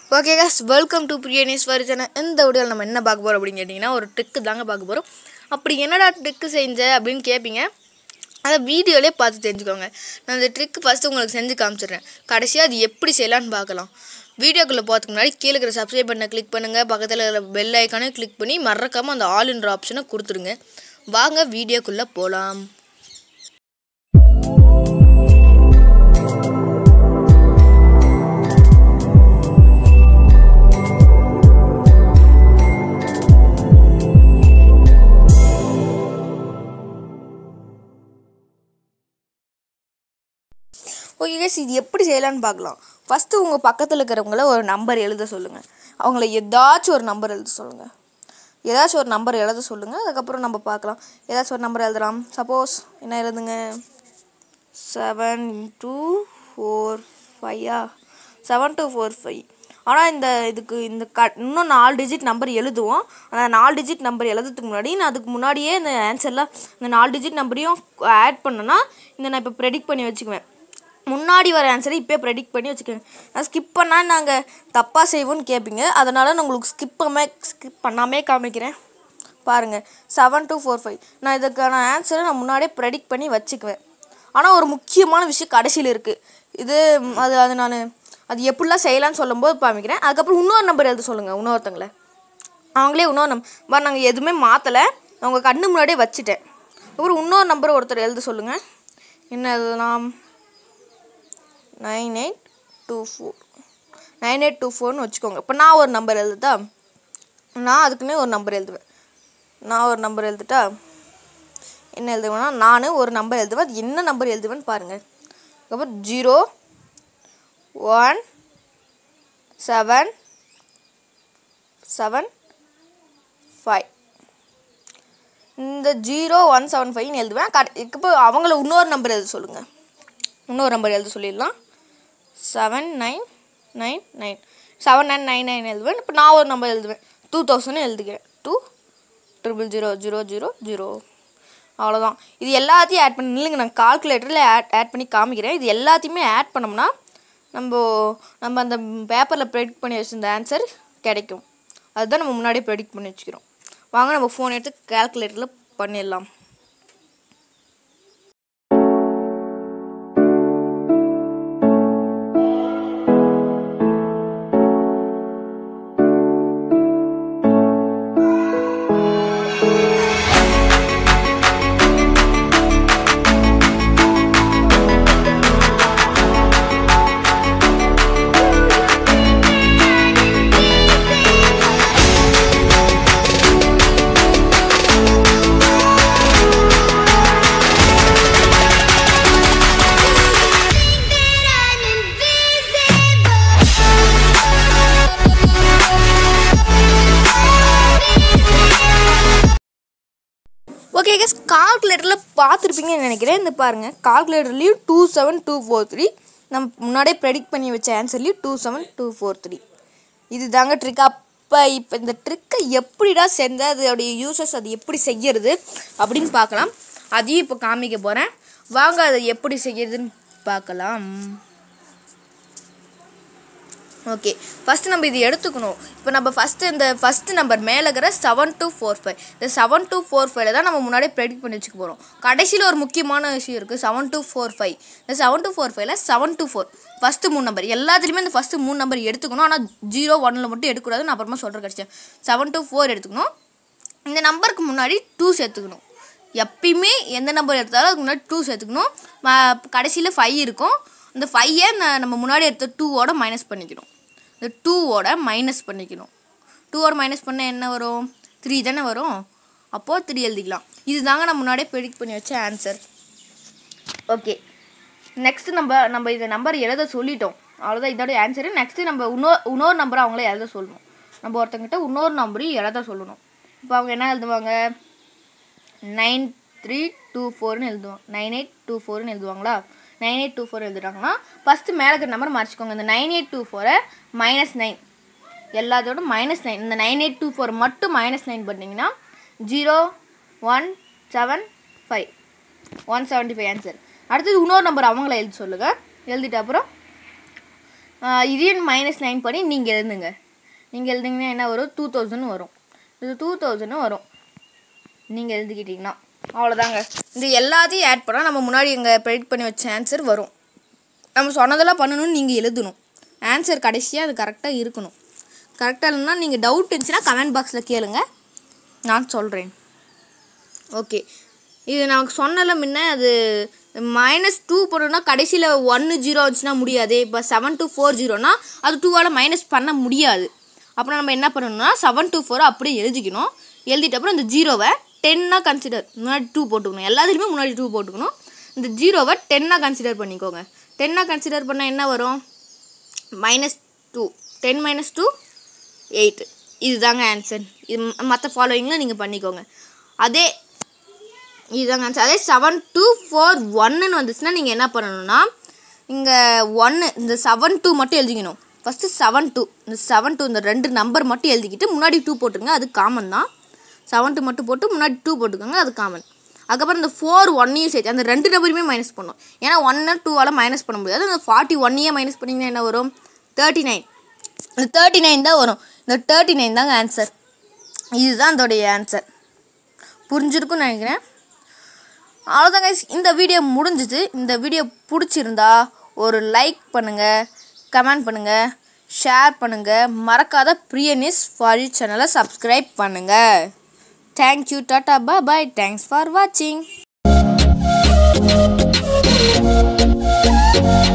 okay guys welcome to பிரியனிஸ் வரிசன இந்த வீடியோவில் நம்ம என்ன பார்க்க போகிறோம் அப்படின்னு கேட்டிங்கன்னா ஒரு ட்ரிக்கு தாங்க பார்க்க போகிறோம் அப்படி என்னடா ட்ரிக்கு செஞ்ச அப்படின்னு கேட்பீங்க அதை வீடியோலே பார்த்து தெரிஞ்சுக்கோங்க நான் அந்த ட்ரிக்கு ஃபஸ்ட்டு உங்களுக்கு செஞ்சு காமிச்சிடுறேன் கடைசியாக அது எப்படி செய்யலான்னு பார்க்கலாம் வீடியோக்குள்ளே போகிறதுக்கு முன்னாடி கீழே இருக்கிற சப்ஸ்கிரைப் பண்ண கிளிக் பண்ணுங்கள் பக்கத்தில் இருக்கிற பெல் ஐக்கானே கிளிக் பண்ணி மறக்காமல் அந்த ஆல்ன்ற ஆப்ஷனை கொடுத்துருங்க வாங்க வீடியோக்குள்ளே போகலாம் ஓகே கேஸ் இது எப்படி செய்யலான்னு பார்க்கலாம் ஃபஸ்ட்டு உங்கள் பக்கத்தில் இருக்கிறவங்கள ஒரு நம்பர் எழுத சொல்லுங்கள் அவங்கள ஏதாச்சும் ஒரு நம்பர் எழுத சொல்லுங்கள் ஏதாச்சும் ஒரு நம்பர் எழுத சொல்லுங்கள் அதுக்கப்புறம் நம்ம பார்க்கலாம் ஏதாச்சும் ஒரு நம்பர் எழுதலாம் சப்போஸ் என்ன எழுதுங்க seven two four five seven two four five ஆனால் இந்த இதுக்கு இந்த க இன்னும் நாலு டிஜிட் நம்பர் எழுதுவோம் அந்த நாலு டிஜிட் நம்பர் எழுதுறதுக்கு முன்னாடி நான் அதுக்கு முன்னாடியே இந்த ஆன்சர்லாம் இந்த நாலு டிஜிட் நம்பரையும் ஆட் பண்ணேன்னா இந்த நான் இப்போ ப்ரெடிக்ட் பண்ணி வச்சுக்குவேன் முன்னாடி வர ஆன்சரை இப்போ ப்ரெடிக்ட் பண்ணி வச்சுக்கோங்க நான் ஸ்கிப் பண்ணால் நாங்கள் தப்பாக செய்வோம்னு கேட்பீங்க அதனால் நான் உங்களுக்கு ஸ்கிப் பண்ணாம ஸ்கிப் பண்ணாமே காமிக்கிறேன் பாருங்கள் செவன் டூ ஃபோர் ஃபைவ் நான் இதுக்கான ஆன்சரை நான் முன்னாடியே ப்ரெடிக்ட் பண்ணி வச்சுக்குவேன் ஆனால் ஒரு முக்கியமான விஷயம் கடைசியில் இருக்குது இது ம், அது அது நான் அது எப்படிலாம் செய்யலாம்னு சொல்லும்போது காமிக்கிறேன் அதுக்கப்புறம் இன்னொரு நம்பர் எழுத சொல்லுங்கள் இன்னொருத்தங்கள அவங்களே இன்னொரு நம்பர் நாங்கள் எதுவுமே மாற்றலை அவங்க கண்ணு முன்னாடியே வச்சுட்டேன் அப்புறம் இன்னொரு நம்பர் ஒருத்தர் எழுத சொல்லுங்கள் என்ன எழுதலாம் nine eight two four nine eight two ஃபோர்னு வச்சுக்கோங்க இப்போ நான் ஒரு நம்பர் எழுதுதா நான் அதுக்குன்னே ஒரு நம்பர் எழுதுவேன் நான் ஒரு நம்பர் எழுதுட்டா என்ன எழுதுவேன்னா நான் ஒரு நம்பர் எழுதுவேன் அது என்ன நம்பர் எழுதுவேன்னு பாருங்கள் அதுக்கப்புறம் zero one seven seven five இந்த ஜீரோ ஒன் செவன் ஃபைவ்னு எழுதுவேன் கட் இப்போ அவங்கள இன்னொரு நம்பர் எழுத சொல்லுங்கள் இன்னொரு நம்பர் எழுத சொல்லிடலாம் seven nine nine nine seven nine nine nine எழுதுவேன் இப்போ நான் ஒரு நம்பர் எழுதுவேன் டூ தௌசண்ட் எழுதிக்கிறேன் two triple zero zero zero zero அவ்வளோதான் இது எல்லாத்தையும் ஆட் பண்ணி இல்லைங்க நான் கால்குலேட்டரில் ஆட் ஆட் பண்ணி காமிக்கிறேன் இது எல்லாத்தையுமே ஆட் பண்ணோம்னா நம்ம நம்ம அந்த பேப்பரில் ப்ரெடிக்ட் பண்ணி வச்சிருந்த ஆன்சர் கிடைக்கும் அதுதான் நம்ம முன்னாடியே ப்ரெடிக்ட் பண்ணி வச்சுக்கிறோம் வாங்க நம்ம ஃபோன் எடுத்து கால்குலேட்டரில் பண்ணிடலாம் ஓகே கேஸ் கால்குலேட்டரில் பார்த்துருப்பீங்கன்னு நினைக்கிறேன் இந்த பாருங்கள் கால்குலேட்டர்லேயும் two seven two four three நம்ம முன்னாடியே ப்ரெடிக்ட் பண்ணி வச்ச ஆன்சர்லேயும் two seven two four three இது தாங்க ட்ரிக் அப்போ இப்போ இந்த ட்ரிக்கை எப்படிடா செஞ்ச அதோடைய யூசஸ் அது எப்படி செய்யறது அப்படின்னு பார்க்கலாம் அதையும் இப்போ காமிக்க போகிறேன் வாங்க அதை எப்படி செய்யறதுன்னு பார்க்கலாம் ஓகே ஃபஸ்ட்டு நம்ம இது எடுத்துக்கணும் இப்போ நம்ம ஃபஸ்ட்டு இந்த ஃபஸ்ட்டு நம்பர் மேலே இருக்கிற செவன் டூ ஃபோர் ஃபைவ் இந்த செவன் டூ ஃபோர் ஃபைவ்ல தான் நம்ம முன்னாடியே ப்ரெடிக்ட் பண்ணி வச்சுக்க போகிறோம் கடைசியில் ஒரு முக்கியமான விஷயம் இருக்குது செவன் டூ ஃபோர் ஃபைவ் இந்த செவன் டூ ஃபோர் ஃபைவ்ல செவன் டூ ஃபோர் ஃபஸ்ட்டு மூணு நம்பர் எல்லாத்துலேயுமே இந்த ஃபஸ்ட்டு மூணு நம்பர் எடுத்துக்கணும் ஆனால் ஜீரோ ஒன்னில் மட்டும் எடுக்கக்கூடாது நான் அப்புறமா சொல்கிற கிடச்சேன் செவன் டூ ஃபோர் எடுத்துக்கணும் இந்த நம்பருக்கு முன்னாடி டூ சேர்த்துக்கணும் எப்பயுமே எந்த நம்பர் எடுத்தாலும் அதுக்கு முன்னாடி டூ சேர்த்துக்கணும் கடைசியில் ஃபைவ் இருக்கும் இந்த ஃபையை நம்ம முன்னாடி எடுத்த டூவோட மைனஸ் பண்ணிக்கணும் இந்த டூவோட மைனஸ் பண்ணிக்கணும் டூவோட மைனஸ் பண்ணால் என்ன வரும் த்ரீ தானே வரும் அப்போது த்ரீ எழுதிக்கலாம் இது தாங்க நான் முன்னாடியே ப்ரெடிக்ட் பண்ணி வச்ச ஆன்சர் ஓகே நெக்ஸ்ட்டு நம்ம நம்ம இந்த நம்பர் எழுத சொல்லிட்டோம் அவ்வளோதான் இதோட ஆன்சரு நெக்ஸ்ட்டு நம்ம இன்னொரு இன்னொரு நம்பரை அவங்களே எழுத சொல்லணும் நம்ம ஒருத்தங்கிட்ட இன்னொரு நம்பரையும் எழுத சொல்லணும் இப்போ அவங்க என்ன எழுதுவாங்க நைன் த்ரீ டூ ஃபோர்னு எழுதுவாங்க நைன் எயிட் டூ ஃபோர்னு எழுதுவாங்களா நைன் எயிட் டூ ஃபோர் எழுதுறாங்கன்னா ஃபஸ்ட்டு மேலே இருக்கிற நம்பர் மறைச்சிக்கோங்க இந்த நைன் எயிட் டூ ஃபோரை மைனஸ் நைன் எல்லாத்தோட மைனஸ் நைன் இந்த நைன் எயிட் டூ ஃபோர் மட்டும் மைனஸ் நைன் பண்ணிங்கன்னா zero one seven five one seventy five answer அடுத்தது இன்னொரு நம்பர் அவங்கள எழுதி சொல்லுங்கள் எழுதிட்ட அப்புறம் இதையும் மைனஸ் நைன் பண்ணி நீங்கள் எழுதுங்க நீங்கள் எழுதிங்கன்னா என்ன வரும் டூ தௌசண்ட் வரும் இது டூ தௌசண்ட் வரும் நீங்கள் எழுதிக்கிட்டிங்கன்னா அவ்வளோதாங்க இது எல்லாத்தையும் ஆட் பண்ணால் நம்ம முன்னாடி எங்கள் ப்ரெடிக்ட் பண்ணி வச்ச ஆன்சர் வரும் நம்ம சொன்னதெல்லாம் பண்ணணும்னு நீங்கள் எழுதணும் ஆன்சர் கடைசியாக அது கரெக்டாக இருக்கணும் கரெக்டாக இல்லைன்னா நீங்கள் டவுட் இருந்துச்சுன்னா கமெண்ட் பாக்ஸில் கேளுங்க நான் சொல்கிறேன் ஓகே இது நமக்கு சொன்னல முன்ன அது மைனஸ் டூ போடணும்னா கடைசியில் ஒன்று ஜீரோ வந்துச்சுன்னா முடியாது இப்போ செவன் டூ ஃபோர் ஜீரோனா அது டூவால் மைனஸ் பண்ண முடியாது அப்புறம் நம்ம என்ன பண்ணணும்னா செவன் டூ ஃபோரை அப்படியே எழுதிக்கணும் எழுதிட்ட அப்புறம் இந்த ஜீரோவை டென்னாக கன்சிடர் முன்னாடி டூ போட்டுக்கணும் எல்லாத்துலேயுமே முன்னாடி டூ போட்டுக்கணும் இந்த ஜீரோவை டென்னாக கன்சிடர் பண்ணிக்கோங்க டென்னாக கன்சிடர் பண்ணால் என்ன வரும் minus two ten minus two eight இதுதாங்க ஆன்சர் இது மற்ற ஃபாலோயிங்கில் நீங்கள் பண்ணிக்கோங்க அதே இதுதாங்க ஆன்சர் அதே செவன் டூ ஃபோர் ஒன்னுன்னு வந்துச்சுன்னா நீங்கள் என்ன பண்ணணும்னா இங்கே ஒன்று இந்த செவன் டூ மட்டும் எழுதிக்கணும் ஃபஸ்ட்டு செவன் டூ இந்த செவன் டூ இந்த ரெண்டு நம்பர் மட்டும் எழுதிக்கிட்டு முன்னாடி டூ போட்டுருங்க அது காமன் தான் செவன் டூ மட்டும் போட்டு முன்னாடி டூ போட்டுக்கோங்க அது காமன் அதுக்கப்புறம் இந்த ஃபோர் ஒன்னையும் சேர்த்து அந்த ரெண்டு நம்பருமே மைனஸ் பண்ணும் ஏன்னா ஒன்று டூவால் மைனஸ் பண்ண முடியாது அந்த ஃபார்ட்டி ஒன்னையே மைனஸ் பண்ணிங்கன்னா என்ன வரும் தேர்ட்டி நைன் இந்த தேர்ட்டி நைன் தான் வரும் இந்த தேர்ட்டி நைன் தாங்க ஆன்சர் இதுதான் அதோடைய ஆன்சர் புரிஞ்சிருக்கும்னு நினைக்கிறேன் அவ்வளோதாங்க இந்த வீடியோ முடிஞ்சிச்சு இந்த வீடியோ பிடிச்சிருந்தா ஒரு லைக் பண்ணுங்கள் கமெண்ட் பண்ணுங்கள் ஷேர் பண்ணுங்கள் மறக்காத பிரியனிஸ் ஃபாரி சேனலை சப்ஸ்கிரைப் பண்ணுங்கள் thank you tata bye thanks for வாட்சிங்